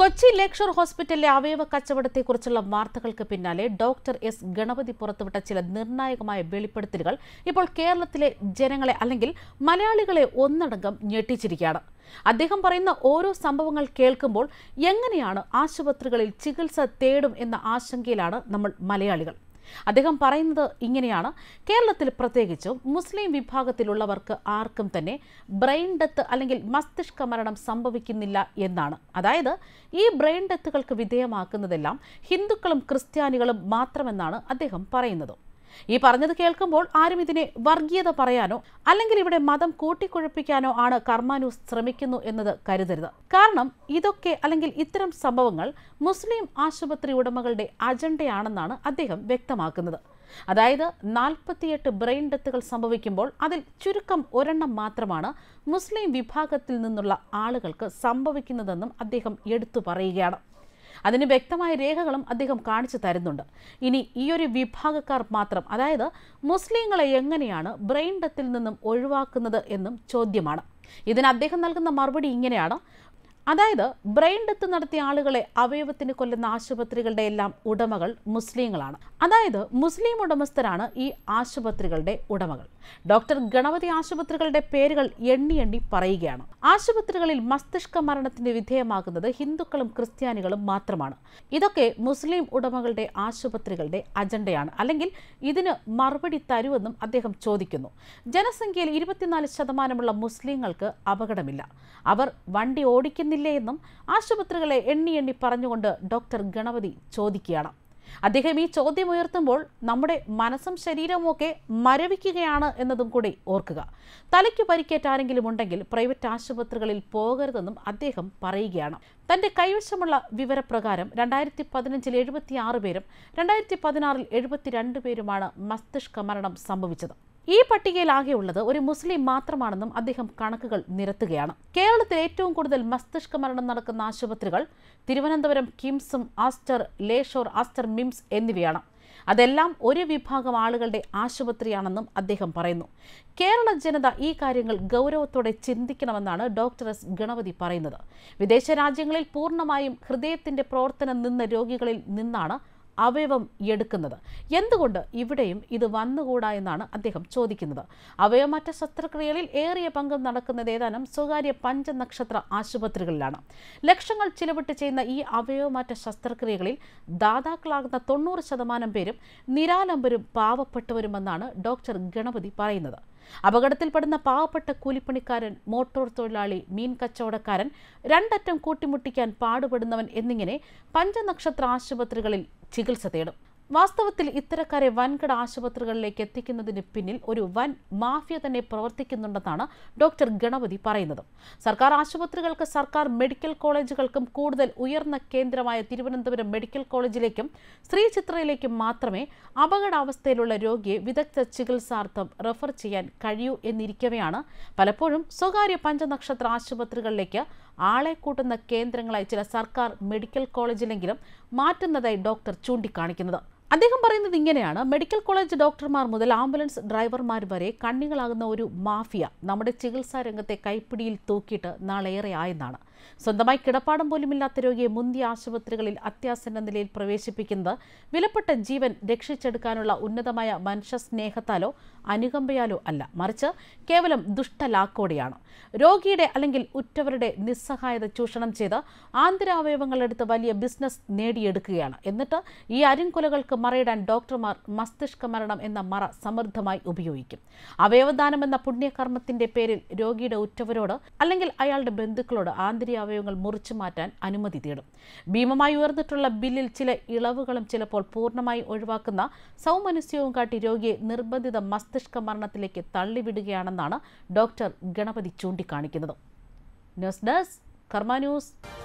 Kochi Lakeshore ഹോസ്പിറ്റലിലെ അവയവ കച്ചവടത്തെക്കുറിച്ചുള്ള വാർത്തകൾക്ക് പിന്നാലെ ഡോക്ടർ എസ് ഗണപതി പുറത്തുവിട്ട ചില നിർണായകമായ വെളിപ്പെടുത്തലുകൾ ഇപ്പോൾ കേരളത്തിലെ ജനങ്ങളെ അല്ലെങ്കിൽ മലയാളികളെ ഒന്നടങ്കം ഞെട്ടിച്ചിരിക്കുകയാണ് അദ്ദേഹം പറയുന്ന ഓരോ സംഭവങ്ങൾ കേൾക്കുമ്പോൾ എങ്ങനെയാണ് ആശുപത്രികളിൽ ചികിത്സ തേടും എന്ന ആശങ്കയിലാണ് നമ്മൾ മലയാളികൾ അദ്ദേഹം പറയുന്നത് ഇങ്ങനെയാണ് കേരളത്തിൽ പ്രത്യേകിച്ചും മുസ്ലിം വിഭാഗത്തിലുള്ളവർക്ക് ആർക്കും തന്നെ ബ്രെയിൻ ഡെത്ത് അല്ലെങ്കിൽ മസ്തിഷ്ക മരണം സംഭവിക്കുന്നില്ല എന്നാണ് അതായത് ഈ ബ്രെയിൻ ഡെത്തുകൾക്ക് വിധേയമാക്കുന്നതെല്ലാം ഹിന്ദുക്കളും ക്രിസ്ത്യാനികളും മാത്രമെന്നാണ് അദ്ദേഹം പറയുന്നത് ഈ പറഞ്ഞത് കേൾക്കുമ്പോൾ ആരും ഇതിനെ വർഗീയത പറയാനോ അല്ലെങ്കിൽ ഇവിടെ മതം കൂട്ടിക്കുഴപ്പിക്കാനോ ആണ് കർമാനൂസ് ശ്രമിക്കുന്നു എന്നത് കരുതരുത് കാരണം ഇതൊക്കെ അല്ലെങ്കിൽ ഇത്തരം സംഭവങ്ങൾ മുസ്ലിം ആശുപത്രി ഉടമകളുടെ അജണ്ടയാണെന്നാണ് അദ്ദേഹം വ്യക്തമാക്കുന്നത് അതായത് നാൽപ്പത്തിയെട്ട് ബ്രെയിൻ ഡെത്തുകൾ സംഭവിക്കുമ്പോൾ അതിൽ ചുരുക്കം ഒരെണ്ണം മാത്രമാണ് മുസ്ലിം വിഭാഗത്തിൽ നിന്നുള്ള ആളുകൾക്ക് സംഭവിക്കുന്നതെന്നും അദ്ദേഹം എടുത്തു പറയുകയാണ് അതിന് വ്യക്തമായ രേഖകളും അദ്ദേഹം കാണിച്ചു തരുന്നുണ്ട് ഇനി ഈ ഒരു വിഭാഗക്കാർ മാത്രം അതായത് മുസ്ലിങ്ങളെ എങ്ങനെയാണ് ബ്രെയിൻ ഡെത്തിൽ നിന്നും ഒഴിവാക്കുന്നത് എന്നും ചോദ്യമാണ് ഇതിന് അദ്ദേഹം നൽകുന്ന മറുപടി ഇങ്ങനെയാണ് അതായത് ബ്രെയിൻ ഡെത്ത് നടത്തിയ ആളുകളെ അവയവത്തിന് കൊല്ലുന്ന ആശുപത്രികളുടെ എല്ലാം ഉടമകൾ മുസ്ലിങ്ങളാണ് അതായത് മുസ്ലിം ഉടമസ്ഥരാണ് ഈ ആശുപത്രികളുടെ ഉടമകൾ ഡോക്ടർ ഗണപതി ആശുപത്രികളുടെ പേരുകൾ എണ്ണി എണ്ണി പറയുകയാണ് ആശുപത്രികളിൽ മസ്തിഷ്ക മരണത്തിന് വിധേയമാകുന്നത് ഹിന്ദുക്കളും ക്രിസ്ത്യാനികളും മാത്രമാണ് ഇതൊക്കെ മുസ്ലിം ഉടമകളുടെ ആശുപത്രികളുടെ അജണ്ടയാണ് അല്ലെങ്കിൽ ഇതിന് മറുപടി തരുമെന്നും അദ്ദേഹം ചോദിക്കുന്നു ജനസംഖ്യയിൽ ഇരുപത്തിനാല് ശതമാനമുള്ള മുസ്ലിങ്ങൾക്ക് അപകടമില്ല അവർ വണ്ടി ഓടിക്കുന്നില്ലേ എന്നും ആശുപത്രികളെ എണ്ണി എണ്ണി പറഞ്ഞുകൊണ്ട് ഡോക്ടർ ഗണപതി ചോദിക്കുകയാണ് അദ്ദേഹം ഈ ചോദ്യം ഉയർത്തുമ്പോൾ നമ്മുടെ മനസ്സും ശരീരവും ഒക്കെ മരവിക്കുകയാണ് എന്നതും കൂടി ഓർക്കുക തലയ്ക്ക് പരിക്കേറ്റ ആരെങ്കിലും ഉണ്ടെങ്കിൽ പ്രൈവറ്റ് ആശുപത്രികളിൽ പോകരുതെന്നും അദ്ദേഹം പറയുകയാണ് തന്റെ കൈവശമുള്ള വിവരപ്രകാരം രണ്ടായിരത്തി പതിനഞ്ചിൽ എഴുപത്തി ആറ് പേരും രണ്ടായിരത്തി പതിനാറിൽ എഴുപത്തിരണ്ട് പേരുമാണ് മസ്തിഷ്ക മരണം സംഭവിച്ചത് ഈ പട്ടികയിൽ ആകെയുള്ളത് ഒരു മുസ്ലിം മാത്രമാണെന്നും അദ്ദേഹം കണക്കുകൾ നിരത്തുകയാണ് കേരളത്തിൽ ഏറ്റവും കൂടുതൽ മസ്തിഷ്ക മരണം നടക്കുന്ന ആശുപത്രികൾ തിരുവനന്തപുരം കിംസും ആസ്റ്റർ ലേഷോർ ആസ്റ്റർ മിംസ് എന്നിവയാണ് അതെല്ലാം ഒരു വിഭാഗം ആളുകളുടെ ആശുപത്രിയാണെന്നും അദ്ദേഹം പറയുന്നു കേരള ജനത ഈ കാര്യങ്ങൾ ഗൗരവത്തോടെ ചിന്തിക്കണമെന്നാണ് ഡോക്ടർ എസ് ഗണപതി പറയുന്നത് വിദേശ രാജ്യങ്ങളിൽ പൂർണ്ണമായും ഹൃദയത്തിന്റെ പ്രവർത്തനം നിന്ന രോഗികളിൽ നിന്നാണ് അവയവം എടുക്കുന്നത് എന്തുകൊണ്ട് ഇവിടെയും ഇത് വന്നുകൂടാ എന്നാണ് അദ്ദേഹം ചോദിക്കുന്നത് അവയവമാറ്റ ശസ്ത്രക്രിയകളിൽ ഏറിയ പങ്കും നടക്കുന്നത് ഏതാനും സ്വകാര്യ പഞ്ചനക്ഷത്ര ആശുപത്രികളിലാണ് ലക്ഷങ്ങൾ ചിലവിട്ട് ചെയ്യുന്ന ഈ അവയവമാറ്റ ശസ്ത്രക്രിയകളിൽ ദാതാക്കളാകുന്ന തൊണ്ണൂറ് ശതമാനം പേരും നിരാലംബരും പാവപ്പെട്ടവരുമെന്നാണ് ഡോക്ടർ ഗണപതി പറയുന്നത് അപകടത്തിൽപ്പെടുന്ന പാവപ്പെട്ട കൂലിപ്പണിക്കാരൻ മോട്ടോർ തൊഴിലാളി മീൻ കച്ചവടക്കാരൻ രണ്ടറ്റം കൂട്ടിമുട്ടിക്കാൻ പാടുപെടുന്നവൻ എന്നിങ്ങനെ പഞ്ചനക്ഷത്ര ആശുപത്രികളിൽ ചികിത്സ തേടും വാസ്തവത്തിൽ ഇത്തരക്കാരെ വൻകിട ആശുപത്രികളിലേക്ക് എത്തിക്കുന്നതിന് പിന്നിൽ ഒരു വൻ മാഫിയ തന്നെ പ്രവർത്തിക്കുന്നുണ്ടെന്നാണ് ഡോക്ടർ ഗണപതി പറയുന്നത് സർക്കാർ ആശുപത്രികൾക്ക് സർക്കാർ മെഡിക്കൽ കോളേജുകൾക്കും കൂടുതൽ ഉയർന്ന കേന്ദ്രമായ തിരുവനന്തപുരം മെഡിക്കൽ കോളേജിലേക്കും ശ്രീ ചിത്രയിലേക്കും മാത്രമേ അപകടാവസ്ഥയിലുള്ള രോഗിയെ വിദഗ്ധ ചികിത്സാർത്ഥം റെഫർ ചെയ്യാൻ കഴിയൂ എന്നിരിക്കവെയാണ് പലപ്പോഴും സ്വകാര്യ പഞ്ചനക്ഷത്ര ആശുപത്രികളിലേക്ക് ആളെ കൂട്ടുന്ന കേന്ദ്രങ്ങളായി ചില സർക്കാർ മെഡിക്കൽ കോളേജിലെങ്കിലും മാറ്റുന്നതായി ഡോക്ടർ ചൂണ്ടിക്കാണിക്കുന്നത് അദ്ദേഹം പറയുന്നത് ഇങ്ങനെയാണ് മെഡിക്കൽ കോളേജ് ഡോക്ടർമാർ മുതൽ ആംബുലൻസ് ഡ്രൈവർമാർ വരെ കണ്ണികളാകുന്ന ഒരു മാഫിയ നമ്മുടെ ചികിത്സാ രംഗത്തെ കൈപ്പിടിയിൽ തൂക്കിയിട്ട് നാളേറെ ആയെന്നാണ് സ്വന്തമായി കിടപ്പാടം പോലുമില്ലാത്ത രോഗിയെ മുന്തിയ ആശുപത്രികളിൽ അത്യാസന്ന നിലയിൽ പ്രവേശിപ്പിക്കുന്നത് വിലപ്പെട്ട ജീവൻ രക്ഷിച്ചെടുക്കാനുള്ള ഉന്നതമായ മനുഷ്യ സ്നേഹത്താലോ അനുകമ്പയാലോ അല്ല മറിച്ച് കേവലം ദുഷ്ടലാക്കോടെയാണ് രോഗിയുടെ അല്ലെങ്കിൽ ഉറ്റവരുടെ നിസ്സഹായത ചൂഷണം ചെയ്ത് ആന്തരാവയവങ്ങളെടുത്ത് വലിയ ബിസിനസ് നേടിയെടുക്കുകയാണ് എന്നിട്ട് ഈ അരിങ്കൊലകൾക്ക് മറയിടാൻ ഡോക്ടർമാർ മസ്തിഷ്ക മരണം എന്ന മറ സമൃദ്ധമായി ഉപയോഗിക്കും അവയവദാനം എന്ന പുണ്യകർമ്മത്തിന്റെ പേരിൽ രോഗിയുടെ ഉറ്റവരോട് അല്ലെങ്കിൽ അയാളുടെ ബന്ധുക്കളോട് ആന്തരിക അവയവങ്ങൾ മുറിച്ചു മാറ്റാൻ അനുമതി തേടും ഭീമമായി ഉയർന്നിട്ടുള്ള ബില്ലിൽ ചില ഇളവുകളും ചിലപ്പോൾ പൂർണ്ണമായി ഒഴിവാക്കുന്ന സൗമനസ്യവും കാട്ടി രോഗിയെ നിർബന്ധിത മസ്തിഷ്ക മരണത്തിലേക്ക് തള്ളിവിടുകയാണെന്നാണ് ഡോക്ടർ ഗണപതി ചൂണ്ടിക്കാണിക്കുന്നത് ന്യൂസ് ഡെസ്ക് കർമ്മ ന്യൂസ്